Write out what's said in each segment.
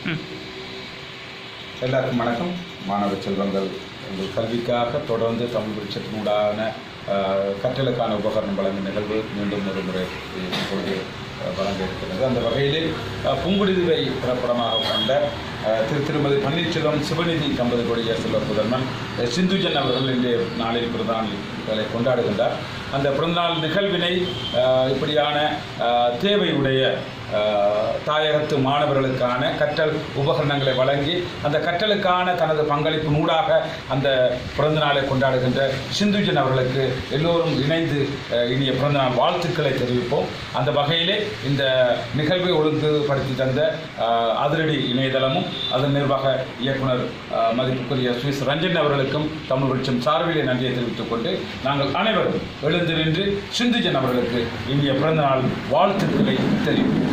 எல்லாருக்கும் வணக்கம் மாணவ செல்வங்கள் உங்கள் கல்விக்காக தொடர்ந்து தமிழ் விருட்சத்தினூடான ஆஹ், கற்றலுக்கான உபகரணம் வழங்கும் நிகழ்வு மீண்டும் ஒரு முறை இப்பொழுது ஆஹ், வழங்க இருக்கிறது அந்த வகையிலே ஆஹ், புங்குடுதீவை பிறப்பிடமாக கொண்ட ஆஹ், திரு திருமதி பன்னீர்செல்வம் சிவநிதி தம்பதிகளுடைய செல்வ புதல்வன் அஹ், சிந்துஜன் அவர்கள் இன்றைய நாளில் பிறந்தநாளை கொண்டாடுகின்றார் அந்த பிறந்தநாள் நிகழ்வினை ஆஹ், இப்படியான ஆஹ், தேவையுடைய ஆஹ், தாயகத்து மாணவர்களுக்கான கற்றல் உபகரணங்களை வழங்கி அந்த கற்றலுக்கான தனது பங்களிப்பு நூடாக அந்த பிறந்த நாளை கொண்டாடுகின்ற சிந்துஜன் அவர்களுக்கு எல்லோரும் இணைந்து ஆஹ், இனிய பிறந்தநாள் வாழ்த்துக்களை தெரிவிப்போம் அந்த வகையிலே இந்த நிகழ்வை ஒழுங்குபடுத்தி தந்த ஆஹ், அதிரடி இணையதளமும் அதன் நிர்வாக இயக்குனர் ஆஹ், மதிப்புக்குரிய சுவிஸ் ரஞ்சன் அவர்களுக்கும் தமிழ் விருட்சம் சார்பிலே நன்றியை தெரிவித்துக் கொண்டு நாங்கள் அனைவரும் எழுந்து நின்று சிந்துஜன் அவர்களுக்கு இனிய பிறந்தநாள் வாழ்த்துக்களை தெரிவிப்போம்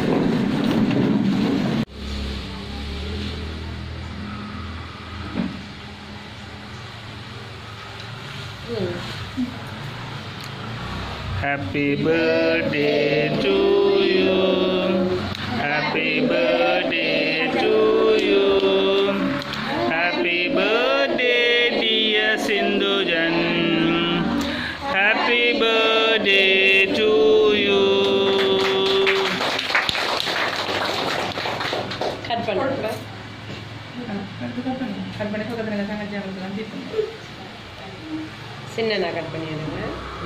Happy birthday to you. Happy birthday to you. Happy birthday, dear Sindhujan. Happy birthday to you. Cut பண்ணு கட் பண்ணி பக்கத்தில் தங்கச்சி அவங்களுக்கு வந்து இப்போ சின்ன கட் பண்ணிடுங்க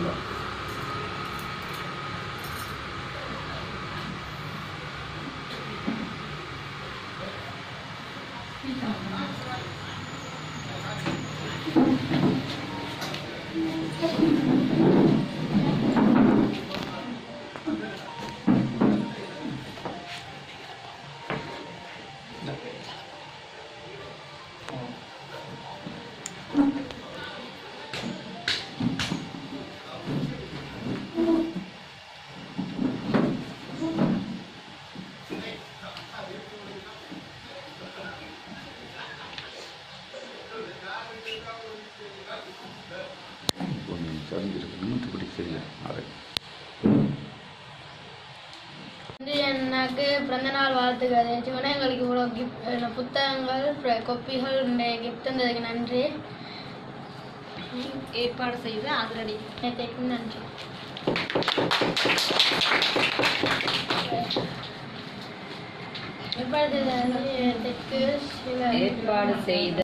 வந்து எனக்கு பிறந்தநாள் வாழ்த்துக்கள் சிவனே எங்களுக்கு இவ்வளோ கிஃப்ட் புத்தகங்கள் அப்புறம் கொப்பிகள் கிஃப்ட் தந்ததுக்கு நன்றி ஏற்பாடு செய்த அதிரடி நேற்றைக்கும் நன்றி ஏற்பாடு செய்த நேற்றுக்கு சில ஏற்பாடு செய்த